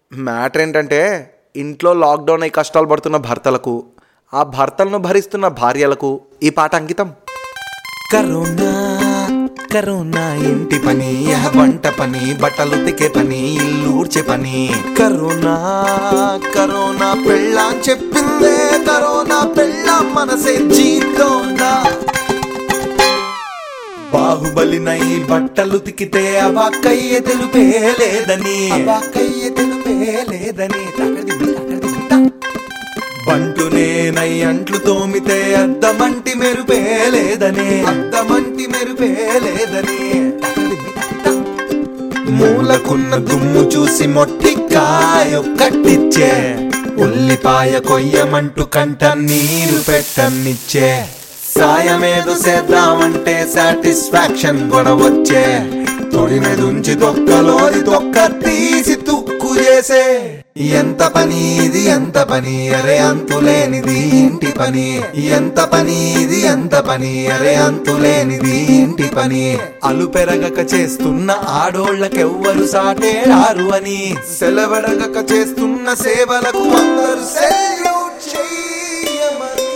Matter ఏంటంటే ఇంట్లో lockdown అయి కష్టాలు పడుతున్న భర్తలకు ఆ భర్తలను భరిస్తున్న భార్యలకు ఈ పాట అంకితం కరోనా కరోనా ఇంటి పని యహ వంట పని బట్టలు ఉతికే పని ఇల్లు ఊడ్చే పని కరోనా కరోనా పెళ్ళా చెప్పిందే కరోనా పెళ్ళా మనసే జీతోనా బాహుబలినై బట్టలు తికితే అవాక్కయ్య తెలుపే లేదని అవాక్కయ్య తెలుపే లేదని తకడి తకడి తా. బంటునే నై అంట్లు తోమితే అద్దమంటి మెరుపే లేదని అద్దమంటి మెరుపే లేదని మూలకున్న దుమ్ము చూసి మొట్టికాయ కట్టిచ్చే ఉల్లిపాయ కొయ్యమంటూ కంట నీరు పెట్టనిచ్చే సాయమేదో చేద్దామంటే సాటిస్ఫాక్షన్ కూడా వచ్చే తొడి మీద ఉంచి తొక్కలోది తొక్క తీసి తుక్కు చేసే ఎంత పని ఇది ఎంత పని అరే అంతులేనిది ఇంటి పని ఎంత పని ఇది ఎంత పని అరే అంతులేనిది ఇంటి పని అలు పెరగక చేస్తున్న ఆడోళ్ళకెవ్వరు సాటేరారు అని సెలవెరగక చేస్తున్న సేవలకు అందరూ సెల్యూట్ చెయ్యమని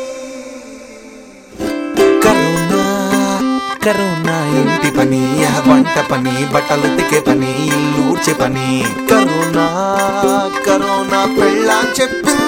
కరోనా కరోనా ఇంటి పని యహ వంట పని బట్టలు ఉతికే పని ఇల్లు ఊడ్చే పని కరోనా కరోనా పెళ్ళా చెప్పింది